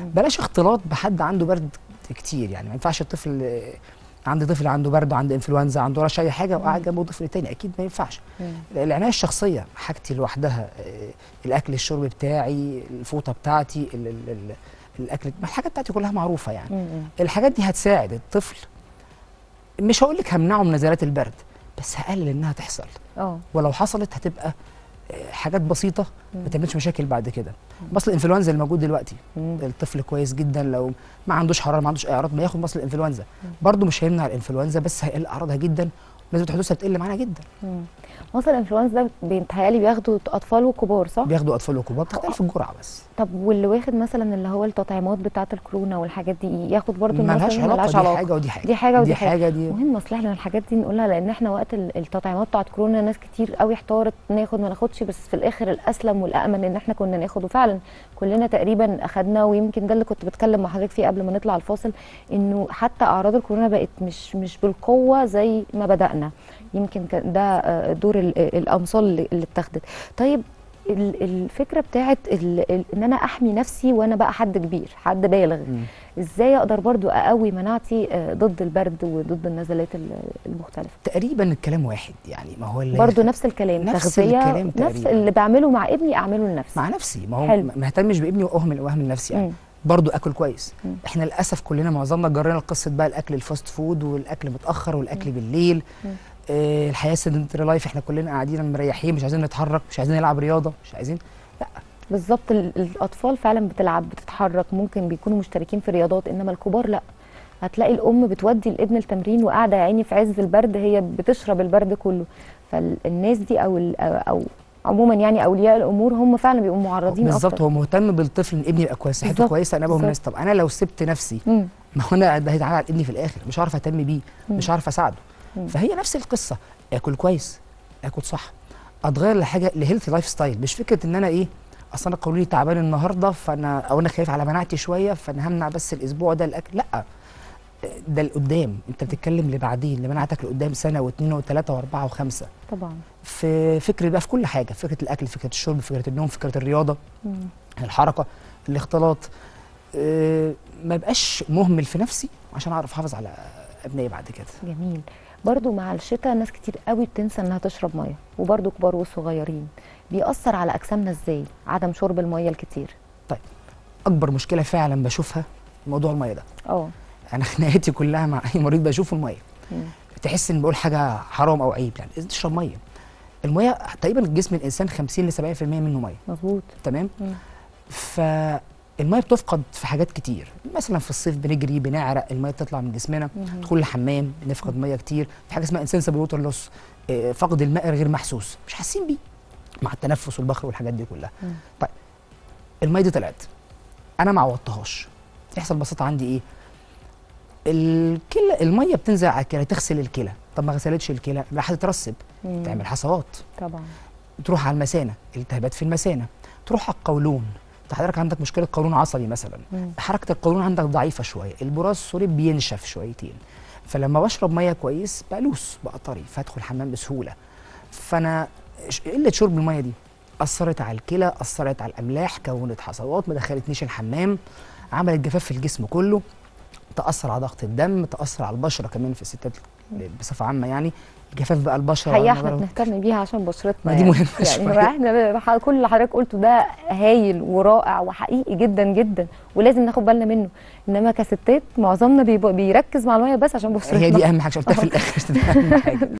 بلاش اختلاط بحد عنده برد كتير يعني ما ينفعش الطفل آه، عندي طفل عنده برد وعنده انفلونزا عنده رش اي حاجه وقاعد جنبه طفل تاني اكيد ما ينفعش مم. العنايه الشخصيه حاجتي لوحدها آه، الاكل الشرب بتاعي الفوطه بتاعتي ال ال ال الاكل الحاجات بتاعتي كلها معروفه يعني مم. الحاجات دي هتساعد الطفل مش هقول لك همنعه من نزلات البرد بس هقلل انها تحصل اه ولو حصلت هتبقى آه، حاجات بسيطه مم. ما تعملش مشاكل بعد كده مصل الانفلونزا اللي موجود دلوقتي مم. الطفل كويس جدا لو ما عندوش حراره ما عندوش اي اعراض ما ياخد مصل الانفلونزا مم. برضه مش هيمنع الانفلونزا بس هيقل اعراضها جدا نسبه حدوثها بتقل معانا جدا مم. مصل الانفلونزا ده بيتهيألي بياخدوا اطفال وكبار صح؟ بياخدوا اطفال وكبار بتختلف الجرعه بس طب واللي واخد مثلا اللي هو التطعيمات بتاعه الكورونا والحاجات دي ياخد برضه ما لهاش المصل؟ علاقه دي حاجه ودي حاجه دي حاجه ودي دي حاجه حاجه دي مهم اصل احنا الحاجات دي نقولها لان احنا وقت ال- التطعيمات بتاعت كورونا ناس كتير قوي احتارت ناخد ما ناخدش بس في الاخر الاسلم والامن ان احنا كنا ناخد وفعلا كلنا تقريبا اخدنا ويمكن ده اللي كنت بتكلم مع حضرتك فيه قبل ما نطلع الفاصل انه حتى اعراض الكورونا بقت مش مش بالقوه زي ما بدانا يمكن كان ده آه، دور ال- الامصال اللي اللي اتاخدت طيب ال- الفكره بتاعت ال- ال- ان انا احمي نفسي وانا بقى حد كبير حد بالغ مم. ازاي اقدر برضو اقوي مناعتي آه، ضد البرد وضد النزلات ال- المختلفه تقريبا الكلام واحد يعني ما هو اللي برضو نفس الكلام نفس تغذيه الكلام نفس تقريباً. اللي بعمله مع ابني اعمله لنفسي مع نفسي ما هو حلو. ما اهتمش بابني واهمل واهمل نفسي يعني مم. برضو اكل كويس مم. احنا للاسف كلنا معظمنا جرينا قصه بقى الاكل الفاست فود والاكل متاخر والاكل بالليل مم. آه الحياه سيدنتري لايف احنا كلنا قاعدين مريحين مش عايزين نتحرك مش عايزين نلعب رياضه مش عايزين لا بالظبط ال- الاطفال فعلا بتلعب بتتحرك ممكن بيكونوا مشتركين في رياضات انما الكبار لا هتلاقي الام بتودي الابن التمرين وقاعده يا عيني في عز البرد هي بتشرب البرد كله فالناس دي او ال- او عموما يعني اولياء الامور هم فعلا بيبقوا معرضين بالظبط اكتر هو مهتم بالطفل ان ابني يبقى كويس صحته بالظبط، كويسه انا ابقى بالظبط. الناس طب انا لو سبت نفسي مم. ما هو انا ده هيتعالى على ابني في الاخر مش عارف اهتم بيه مم. مش عارف اساعده مم. فهي نفس القصه اكل كويس اكل صح اتغير لحاجه لهيلثي لايف ستايل مش فكره ان انا ايه اصل انا قولوني تعبان النهارده فانا او انا خايف على مناعتي شويه فانا همنع بس الاسبوع ده الاكل لا ده لقدام انت بتتكلم لبعدين لمناعتك لقدام سنه واثنين وثلاثه واربعه وخمسه طبعا في فكر بقى في كل حاجه فكره الاكل فكره الشرب فكره النوم فكره الرياضه مم. الحركه الاختلاط أه ما بقاش مهمل في نفسي عشان اعرف احافظ على ابنائي بعد كده جميل برضو مع الشتاء ناس كتير قوي بتنسى انها تشرب ميه وبرضو كبار وصغيرين بيأثر على اجسامنا ازاي عدم شرب الميه الكتير اكبر مشكله فعلا بشوفها موضوع الميه ده اه انا خناقتي كلها مع اي مريض بشوفه الميه مم. تحس ان بقول حاجه حرام او عيب يعني لازم تشرب ميه الميه تقريبا جسم الانسان 50 ل 70% منه ميه مظبوط تمام مم. فالميه بتفقد في حاجات كتير مثلا في الصيف بنجري بنعرق الميه تطلع من جسمنا مم. ندخل الحمام نفقد ميه كتير في حاجه اسمها انسنسبل ووتر لوس فقد الماء غير محسوس مش حاسين بيه مع التنفس والبخر والحاجات دي كلها مم. طيب الميه دي طلعت انا ما عوضتهاش يحصل ببساطه عندي ايه الكلى الميه بتنزل على الكلى تغسل الكلى طب ما غسلتش الكلى راح تترسب مم. تعمل حصوات طبعا تروح على المثانه التهابات في المثانه تروح على القولون انت حضرتك عندك مشكله قولون عصبي مثلا مم. حركه القولون عندك ضعيفه شويه البراز السوري بينشف شويتين فلما بشرب ميه كويس بقى لوس بقى طري فادخل الحمام بسهوله فانا ش- قله شرب الميه دي اثرت على الكلى اثرت على الاملاح كونت حصوات ما دخلتنيش الحمام عملت جفاف في الجسم كله تاثر على ضغط الدم تاثر على البشره كمان في الستات بصفه عامه يعني جفاف بقى البشره حقيقة وأنا احنا بقى- بنهتم بيها عشان بشرتنا ما دي يعني. مهمة يعني شوية. احنا ب- كل اللي حضرتك قلته ده هايل ورائع وحقيقي جدا جدا ولازم ناخد بالنا منه انما كستات معظمنا بيبقى بيركز مع الميه بس عشان بشرتنا هي دي اهم حاجه قلتها في الاخر ده اهم حاجه